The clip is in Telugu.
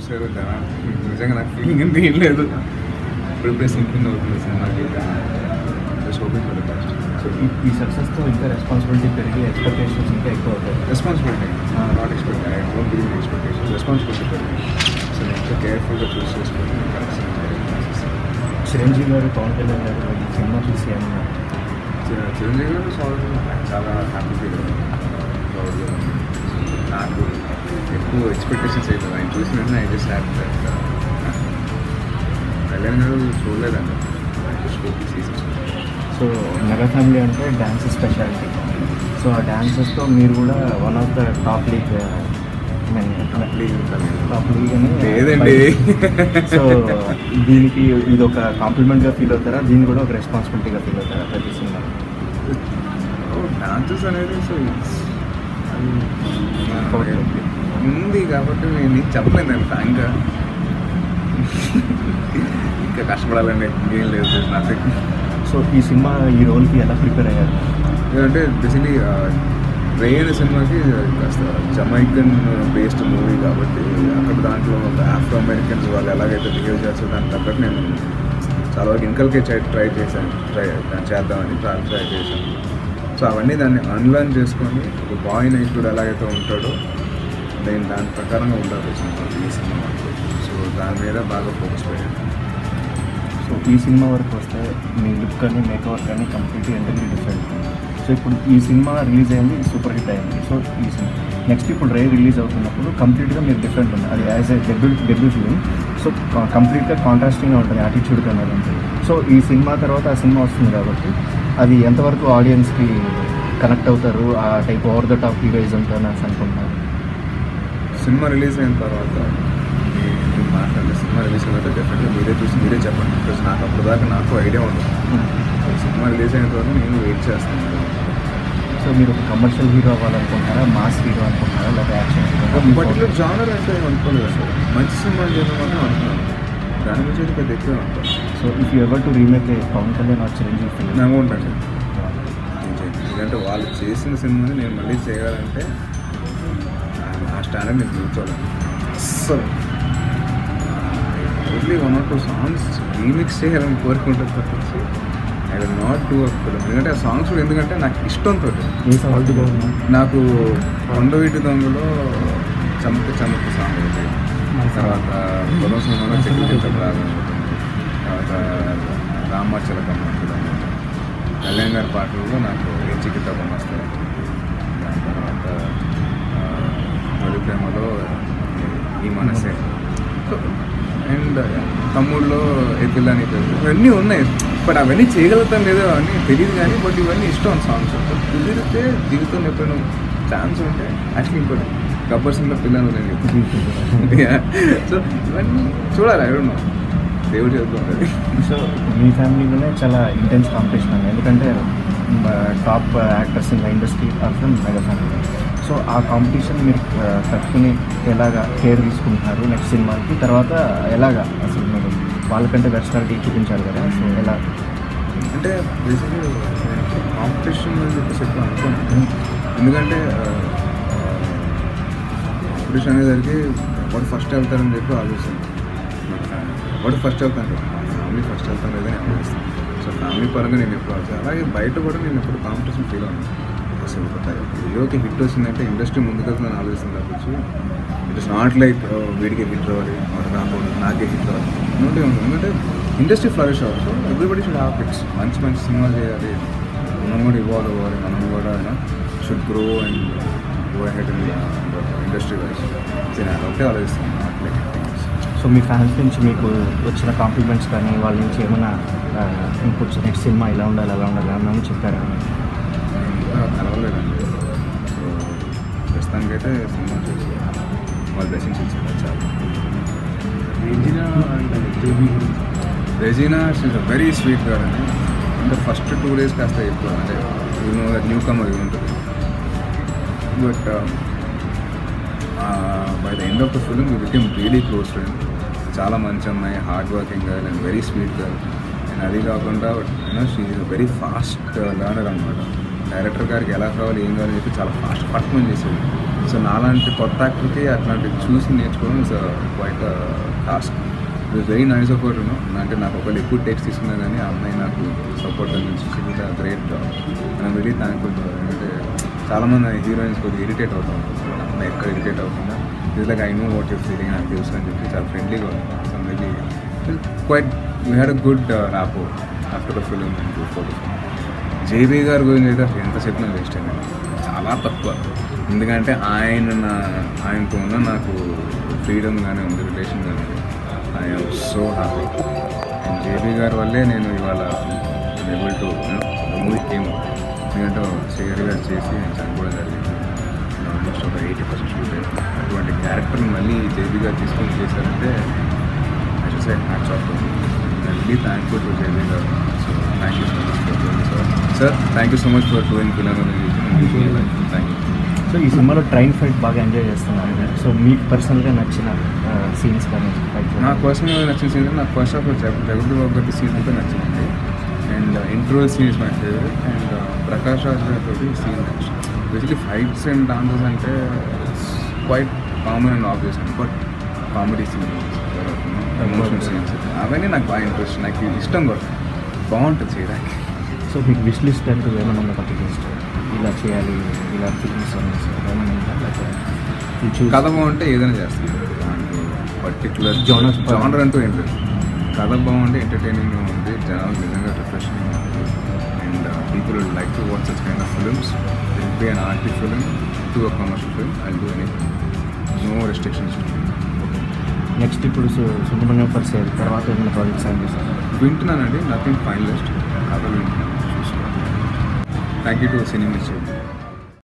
చూసారు జనాలు నిజంగా నాకు ఫీలింగ్ అంటే ఏం లేదు ఇప్పుడిప్పుడే సింకింగ్ అవుతుంది సినిమాకి just hoping for the best so ఈ ఈ సక్సెస్తో ఇంకా రెస్పాన్సిబిలిటీ పెరిగి ఎక్స్పెక్టేషన్స్ ఇంకా ఎక్కువ అవుతాయి responsibility not expect I don't believe expectation responsibility పెరిగింది సో నేను ఇంకా కేర్ఫుల్గా చూస్ చేసుకొని ఇంకా చిరంజీవి గారు పవన్ కళ్యాణ్ గారు ఈ సినిమా చూసి ఏమన్నా చి- చిరంజీవి గారు సాల్వ్ నాకు చాలా హ్యాపీ ఫీల్ ప్రౌడ్గా ఉంది నాకు ఎక్కువ ఎక్స్పెక్టేషన్స్ అవుతుంది ఆయన చూసిన వెంటనే I just happy Kalyan garu చూడలేదండి సీజన్స్ సో మెగా ఫ్యామిలీ అంటే డ్యాన్స్ స్పెషాలిటీ సో ఆ డాన్సెస్తో మీరు కూడా one of the top league top league అని లేదండి. సో దీనికి ఇది ఒక కాంప్లిమెంట్గా ఫీల్ అవుతారా దీన్ని కూడా ఒక రెస్పాన్సిబిలిటీగా ఫీల్ అవుతారా ప్రతి సినిమా డాన్సెస్ అనేది సో ఉంది కాబట్టి నేను నీకు చెప్పలేను నేను ఫ్రాంక్గా ఇంకా కష్టపడాలండి ఇంకేం లేదు నథింగ్ సో ఈ సినిమా ఈ రోల్కి ఎలా ప్రిపేర్ అయ్యారు అంటే బేసిక్లీ రేయన్ సినిమాకి కాస్త జమైకన్ బేస్డ్ మూవీ కాబట్టి అక్కడ దాంట్లో ఆఫ్రో అమెరికన్స్ వాళ్ళు ఎలాగైతే బిహేవ్ చేస్తారో దానికి తగ్గట్టు నేను చాలా వరకు ఇన్కల్కేట్ ట్రై చేశాను ట్రై చేద్దామని ట్రై ట్రై చేశాను సో అవన్నీ దాన్ని అన్లర్న్ చేసుకొని ఒక బాయ్ నైట్లుడు ఎలాగైతే ఉంటాడో నేను దాని ప్రకారంగా ఉండాలి సినిమా ఈ సినిమా సో దాని మీద బాగా ఫోకస్ పెట్టాను సో ఈ సినిమా వరకు వస్తే మీ లుక్ కానీ మేకప్ కానీ కంప్లీట్గా ఎంటర్లీ డిఫరెంట్ సో ఇప్పుడు ఈ సినిమా రిలీజ్ అయింది సూపర్ హిట్ అయింది సో ఈ సినిమా నెక్స్ట్ ఇప్పుడు రే రిలీజ్ అవుతున్నప్పుడు కంప్లీట్గా మీరు డిఫరెంట్ ఉంది అది as a debut debut film so కంప్లీట్గా కాంట్రాస్టింగ్గా ఉంటుంది యాటిట్యూడ్ కానీ ఉంటుంది సో ఈ సినిమా తర్వాత ఆ సినిమా వస్తుంది కాబట్టి అది ఎంతవరకు ఆడియన్స్కి కనెక్ట్ అవుతారు ఆ టైప్ ఓవర్ ద టాప్ హీరోయిజంతో అని అనుకుంటున్నారు సినిమా రిలీజ్ అయిన తర్వాత మీ- మీరు మాట్లాడే సినిమా రిలీజ్ అయిన తర్వాత డెఫినెట్గా మీరే చూసి మీరే చెప్పండి బికాజ్ నాకు అప్పుడు దాకా నాకు ఐడియా ఉండదు సో సినిమా రిలీజ్ అయిన తర్వాత నేను వెయిట్ చేస్తాను సో మీరు ఒక కమర్షియల్ హీరో అవ్వాలనుకుంటున్నారా మాస్ హీరో అనుకుంటున్నారా లేదా యాక్షన్ పర్టికులర్ జానర్ అంటే ఏం అనుకోలేదు అసలు మంచి సినిమా చేద్దాం అని అనుకున్నాను దాని గురించి అయితే పెద్ద ఎక్కువ అనుకోను so if you ever to remake Pawan Kalyan or Chiranjeevi film నాకు ఉంటుంది ఎందుకంటే వాళ్ళు చేసిన సినిమాని నేను మళ్ళీ చేయాలంటే ఆ- ఆ స్టాండర్డ్ నేను కూర్చోవాలి అస్సలు only one or two songs remix చేయాలని కోరుకుంటుంది తప్పించి I will not do a film ఎందుకంటే ఆ సాంగ్స్ కూడా ఎందుకంటే నాకు ఇష్టంతో ఏ సాంగ్ బాగుంది నాకు కొండవీటి దొంగలో చమక చమక సాంగ్ ఒకటి తర్వాత పొలం సినిమాలో చెక్కి రాగం తర్వాత రామాచలకమ్మ కూడా కళ్యాణ్ గారి పాటల్లో నాకు ఏ చికిత్స వస్తాయి దాని తర్వాత ఆ, తొలి ప్రేమలో ఈ మనసే అండ్ తమ్ముళ్ళలో ఎత్తుల్లా నీ పేరు ఇవన్నీ ఉన్నాయి బట్ అవన్నీ చేయగలుగుతాం లేదో అవన్నీ తెలియదు కానీ బట్ ఇవన్నీ ఇష్టం సాంగ్స్ కుదిరితే జీవితంలో ఎప్పుడైనా ఛాన్స్ ఉంటే యాక్చువల్లీ ఇంకోటి గబ్బర్ సింగ్లో పిల్లలు నేను సో ఇవన్నీ చూడాలి ఐ డోంట్ నో దేవుడు చదువుతుంది సో మీ ఫ్యామిలీలోనే చాలా ఇంటెన్స్ కాంపిటీషన్ ఉంది ఎందుకంటే top actors in the industry are from mega family so ఆ కాంపిటీషన్ మీరు ఆ, తట్టుకుని ఎలాగా కేర్ తీసుకుంటున్నారు నెక్స్ట్ సినిమాకి తర్వాత ఎలాగా అసలు మీరు వాళ్ళకంటే పర్సనాలిటీ చూపించారు కదా సో ఎలా అంటే బేసిక్లీ కాంపిటీషన్ అని చెప్పేసి ఎప్పుడు అనుకోను ఎందుకంటే కాంపిటీషన్ అనేసరికి ఎవరు ఫస్ట్ వెళ్తారని చెప్పి ఆలోచన ఎవరు ఫస్ట్ వెళ్తాను ఫ్యామిలీ ఫస్ట్ వెళ్తాను లేదని ఆలోచిస్తాను సో ఫ్యామిలీ పరంగా నేను ఎప్పుడు ఆలోచిస్తాను అలాగే బయట కూడా నేను ఎప్పుడు కాంపిటీషన్ ఫీల్ అవును అసలు ఒక హీరోకి హిట్ వచ్చిందంటే ఇండస్ట్రీ ముందుకెళ్తుందని ఆలోచిస్తాను తప్పించి ఇట్ ఇస్ నాట్ లైక్ వీడికి హిట్ రావాలి వాడు రాకూడదు నాకే హిట్ రావాలి నుండి ఉంది ఎందుకంటే ఇండస్ట్రీ ఫ్లరిష్ అవ్వాలి so everybody should have hits మంచి మంచి సినిమాలు చేయాలి మనం కూడా ఇవాల్వ్ అవ్వాలి మనం కూడా should grow and go ahead in industry wise నేను ఒకటే ఆలోచిస్తాను నాట్ లైక్ సో మీ ఫ్యాన్స్ నుంచి మీకు వచ్చిన కాంప్లిమెంట్స్ కానీ వాళ్ళ నుంచి ఏమైనా ఇన్పుట్స్ నెక్స్ట్ సినిమా ఇలా ఉండాలి అలా ఉండాలి అని చెప్పారా ఇంకా కలవలేదండి సో ప్రస్తుతానికైతే సినిమా చూసి వాళ్ళ బ్లెస్సింగ్స్ ఇచ్చారు చాలా Regina she's a very sweet guard అండి అంటే ఫస్ట్ టూ డేస్ కాస్త ఎక్కువ అంటే యూనో న్యూ కమర్ ఉంటుంది but by the end of the film you become really close friend చాలా మంచి అమ్మాయి hard working girl and very sweet girl and అది కాకుండా you know she is very fast learner అనమాట డైరెక్టర్ గారికి ఎలా కావాలి ఏం కావాలని చెప్పి చాలా ఫాస్ట్ పట్టుకొని చేసేది సో నాలాంటి కొత్త యాక్టర్కి అట్లాంటివి చూసి నేర్చుకోవడం is quite task it is very nice of you know అంటే నాకు ఒకవేళ ఎక్కువ టెక్స్ట్ తీసుకున్నా కానీ ఆ అమ్మాయి నాకు సపోర్ట్ అందించి గ్రేట్ జాబ్ నేను వెరీ థ్యాంక్ఫుల్ ఎందుకంటే చాలామంది హీరోయిన్స్ కొద్దిగా ఇరిటేట్ అవుతాం అమ్మాయి ఎక్కడ ఇరిటేట్ అవుతుందా ఇది like I know what your feeling నాకు తెలుసు అని చెప్పి చాలా ఫ్రెండ్లీగా ఉంది so maybe quite we had a good rapport after the film and photo JB గారి గురించి అయితే అసలు ఎంత చెప్పినా వేస్ట్ అండి చాలా తక్కువ ఎందుకంటే ఆయన నా ఆయనతో ఉన్న నాకు ఫ్రీడమ్ కానీ ఉంది రిలేషన్ కానీ ఉంది I'm so happy and JB గారి వల్లే నేను ఇవాళ ఏబుల్ టు మూవీ కేమ్ ఎందుకంటే శ్రీగారి గారు చేసి నేను చనిపోవడం జరిగింది ఆల్మోస్ట్ ఒక ఎయిటీ పర్సెంట్ షూట్ అయింది అటువంటి క్యారెక్టర్ని మళ్ళీ జేబీ గారు తీసుకొని చేశారంటే I should say hats off to him. I'm really thankful to JB garu so thank you so much for doing sir sir thank you so much for doing film thank you so ఈ సినిమాలో ట్రైన్ ఫైట్ బాగా ఎంజాయ్ చేస్తున్నాను సో మీకు పర్సనల్గా నచ్చిన సీన్స్ కానీ ఫైట్ నాకు పర్సనల్గా నచ్చిన సీన్ నాకు first of all Jagathi Babu గారి సీన్ అంతా నచ్చింది and interval scene is my favourite and Prakash Raj గారితో scene basically fights and dances అంటే quite common and obvious but comedy scenes emotional scenes అవన్నీ నాకు బాగా ఇంట్రెస్ట్ నాకు ఇష్టం కూడా బాగుంటుంది చేయడానికి సో మీకు విష్ లిస్ట్ అంటూ ఏమైనా ఉందా పర్టికులర్ లిస్ట్ ఇలా చేయాలి ఇలా ఫిల్మ్స్ ఏమైనా ఉందా లేకపోతే ఇది చూసి- కథ బాగుంటే ఏదైనా చేస్తాను దాంట్లో పర్టికులర్ Genres పరంగా. జానర్ అంటూ ఏం లేదు కథ బాగుంటే ఎంటర్టైనింగ్ ఉంది జనాలు నిజంగా రిఫ్రెషింగ్ ఉంది and people like to watch such kind of films will be an arty film to a commercial film I do anything no restrictions next ఇప్పుడు సు- సుబ్రహ్మణ్యం ఫర్ సేల్ తర్వాత ఏమైనా ప్రాజెక్ట్స్ ఏం చేస్తారు వింటున్నానండి నథింగ్ ఫైనలిస్ట్ కథ వింటున్నాను చూసుకోండి థ్యాంక్ యూ టు సినిమా